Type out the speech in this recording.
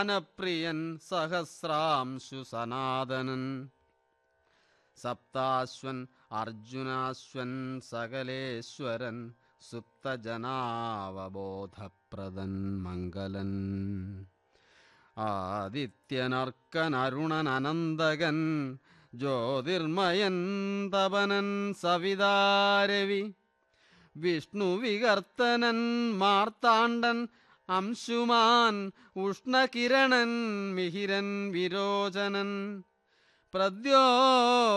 പ്രിയൻ സഹസ്രാംശു Sanathanan സപ്താശ്വൻ അർജുനാശ്വൻ സകലേശ്വരൻ സുപ്തജനാവബോധപ്രദൻ Mangalan ആദിത്യനർക്കൻ Arunan അനന്തകൻ ജ്യോതിർമയൻ തപനൻ സവിതാരവി Vishnu വികർത്തനൻ Marthandan Anshuman ഉഷ്ണകിരണൻ മിഹിരൻ വിരോചനൻ പ്രദ്യോ